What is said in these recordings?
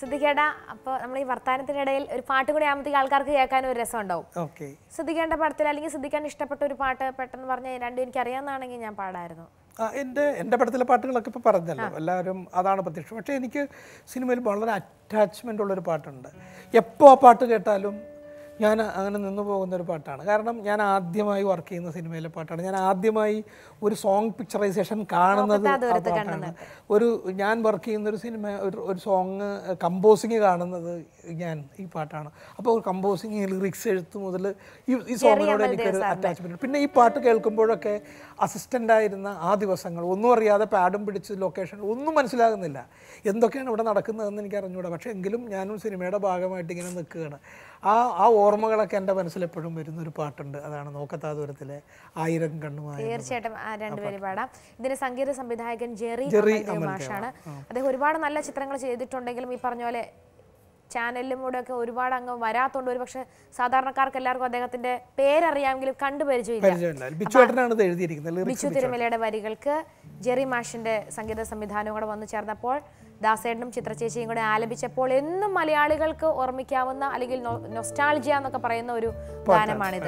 ശ്രദ്ധിക്കേണ്ട അപ്പോൾ നമ്മൾ ഈ വർത്തമാനത്തിനിടയിൽ ഒരു പാട്ട് കൂടി ആകുമ്പോഴത്തേക്ക് ആൾക്കാർക്ക് കേൾക്കാനും ഒരു രസം ഉണ്ടാവും ഓക്കെ ശ്രദ്ധിക്കേണ്ട പടത്തിൽ അല്ലെങ്കിൽ ശ്രദ്ധിക്കാൻ ഇഷ്ടപ്പെട്ട ഒരു പാട്ട് പെട്ടെന്ന് പറഞ്ഞാൽ രണ്ടും എനിക്ക് അറിയാവുന്നതാണെങ്കിൽ ഞാൻ പാടായിരുന്നു ആ എൻ്റെ എൻ്റെ പടത്തിലെ പാട്ടുകളൊക്കെ ഇപ്പോൾ പറഞ്ഞല്ലോ എല്ലാവരും അതാണ് പ്രത്യക്ഷം പക്ഷേ എനിക്ക് സിനിമയിൽ വളരെ അറ്റാച്ച്മെൻ്റ് ഉള്ളൊരു പാട്ടുണ്ട് എപ്പോൾ ആ പാട്ട് കേട്ടാലും ഞാൻ അങ്ങനെ നിന്ന് പോകുന്ന ഒരു പാട്ടാണ് കാരണം ഞാൻ ആദ്യമായി വർക്ക് ചെയ്യുന്ന സിനിമയിലെ പാട്ടാണ് ഞാൻ ആദ്യമായി ഒരു സോങ് പിക്ചറൈസേഷൻ കാണുന്നത് ആ പാട്ടാണ് ഒരു ഞാൻ വർക്ക് ചെയ്യുന്ന ഒരു സിനിമ ഒരു ഒരു സോങ് കമ്പോസിങ് കാണുന്നത് ഞാൻ ഈ പാട്ടാണ് അപ്പോൾ കമ്പോസിങ് ലിറിക്സ് എഴുത്ത് മുതൽ ഈ ഈ സോങ്ങിനോട് എനിക്കൊരു അറ്റാച്ച്മെൻറ്റ് പിന്നെ ഈ പാട്ട് കേൾക്കുമ്പോഴൊക്കെ അസിസ്റ്റൻ്റ് ആയിരുന്ന ആ ദിവസങ്ങൾ ഒന്നും അറിയാതെ പാഡും പിടിച്ച് ലൊക്കേഷൻ ഒന്നും മനസ്സിലാകുന്നില്ല എന്തൊക്കെയാണ് ഇവിടെ നടക്കുന്നതെന്ന് എനിക്ക് അറിഞ്ഞൂടാ പക്ഷേ എങ്കിലും ഞാനും സിനിമയുടെ ഭാഗമായിട്ട് ഇങ്ങനെ നിൽക്കുകയാണ് ആ ആ ഓർമ്മകളൊക്കെ എൻ്റെ മനസ്സിൽ എപ്പോഴും വരുന്ന ഒരു പാട്ടുണ്ട് അതാണ് നോക്കത്താ ദൂരത്തിലെ ആയിരം കണ്ണുമായി തീർച്ചയായിട്ടും ആ രണ്ടുപേരും പാടാം ഇതിന്റെ സംഗീത സംവിധായകൻ ജെറി ജെറി അമൽദേവ് മാഷാണ് അദ്ദേഹം ഒരുപാട് നല്ല ചിത്രങ്ങൾ ചെയ്തിട്ടുണ്ടെങ്കിലും ഈ പറഞ്ഞ പോലെ ചാനലിലും കൂടെ ഒക്കെ ഒരുപാട് അങ്ങ് വരാത്തോണ്ട് ഒരു പക്ഷെ സാധാരണക്കാർക്ക് എല്ലാവർക്കും അദ്ദേഹത്തിന്റെ പേരറിയാമെങ്കിലും കണ്ടു പരിചയമില്ല പരിചയമില്ല ബിച്ചുവേട്ടനാണ് ഇത് എഴുതിയിരിക്കുന്നത് ലിറിക്സ് ബിച്ചു തിരുമലയുടെ വരികൾക്ക് ജെറി മാഷിന്റെ സംഗീത സംവിധാനവും കൂടെ വന്നു ചേർന്നപ്പോൾ ദാസേട്ടനും ചിത്രചേച്ചിയും കൂടെ ആലപിച്ചപ്പോൾ എന്നും മലയാളികൾക്ക് ഓർമ്മിക്കാവുന്ന അല്ലെങ്കിൽ നൊസ്റ്റാൾജിയ എന്നൊക്കെ പറയുന്ന ഒരു ഗാനമാണിത്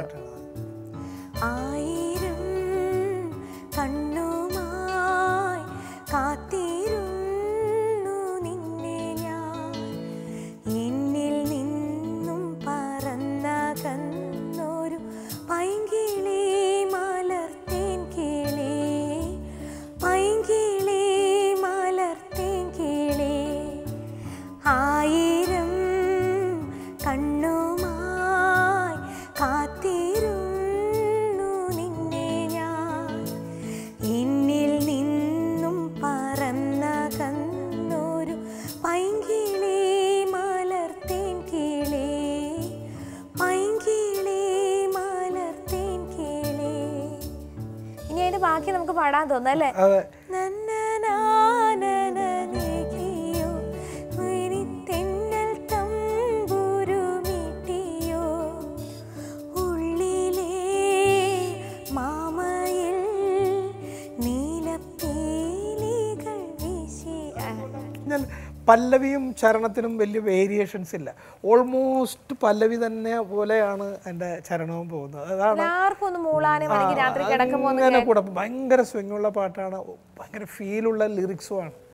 ആയിരം കണ്ണുമായി കാത്തിരുന്നു നിന്നെ ഞാൻ എന്നിൽ നിന്നും പറന്നകന്നൊരു പൈങ്കിളി മലർത്തേൻ കിളി പൈങ്കിളി മലർത്തേൻ കിളി ആയിരം കണ്ണുമായി കാത്തിരുന്നു നിന്നെ ഞാൻ എന്നിൽ നിന്നും പറന്നകന്നൊരു പൈങ്കിളി മലർത്തേൻ കിളി പൈങ്കിളി മലർത്തേൻ കിളി ഇനി അതിന്റെ ബാക്കി നമുക്ക് പാടാൻ തോന്നുന്നു അല്ലേ അതെ നന്നനാനനനകിയോ, ഉയരിത്തെന്നൽ തമ്പുരുമീട്ടിയോ, ഉള്ളിലെ മാമയിൽ നീലപ്പീലികൾ വീശി ഞാൻ പല്ലവിയും ചരണത്തിനും വലിയ വേരിയേഷൻസ് ഇല്ല ഓൾമോസ്റ്റ് പല്ലവി തന്നെ പോലെയാണ് എൻ്റെ ചരണവും പോകുന്നത് അതാണ് എല്ലാവർക്കും ഒന്ന് മൂളാനും അല്ലെങ്കിൽ രാത്രി കിടക്കുമ്പോൾ ഒന്ന് അങ്ങനെ കൂടെ ഭയങ്കര സ്വിങ്ങുള്ള പാട്ടാണ് ഭയങ്കര ഫീലുള്ള ലിറിക്സുമാണ്